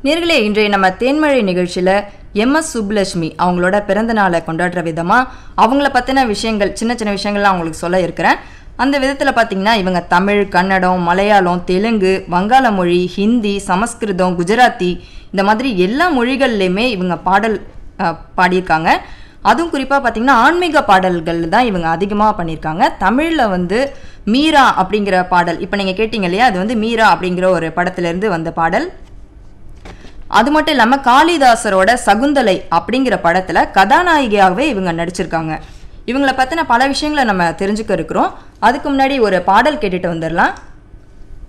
நேர்களே இன்றைய நம்ம தேன்மழை நிகழ்ச்சியில் எம்எஸ் சுப்புலட்சுமி அவங்களோட பிறந்த நாளை கொண்டாடுற விதமாக அவங்கள பற்றின விஷயங்கள் சின்ன சின்ன விஷயங்கள்லாம் அவங்களுக்கு சொல்ல இருக்கிறேன் அந்த விதத்தில் பார்த்தீங்கன்னா இவங்க தமிழ் கன்னடம் மலையாளம் தெலுங்கு வங்காள மொழி ஹிந்தி சமஸ்கிருதம் குஜராத்தி இந்த மாதிரி எல்லா மொழிகள்லையுமே இவங்க பாடல் அஹ், பாடியிருக்காங்க அதுவும் குறிப்பாக பார்த்தீங்கன்னா ஆன்மீக பாடல்கள் தான் இவங்க அதிகமாக பண்ணியிருக்காங்க தமிழில் வந்து மீரா அப்படிங்கிற பாடல் இப்போ நீங்கள் கேட்டீங்க இல்லையா அது வந்து மீரா அப்படிங்கிற ஒரு படத்திலிருந்து வந்த பாடல் அது மட்டும் இல்லாமல் காளிதாசரோட சகுந்தலை அப்படிங்கிற படத்தில் கதாநாயகியாகவே இவங்க நடிச்சிருக்காங்க இவங்களை பற்றின பல விஷயங்களை நம்ம தெரிஞ்சுக்க இருக்கிறோம் அதுக்கு முன்னாடி ஒரு பாடல் கேட்டுட்டு வந்துடலாம்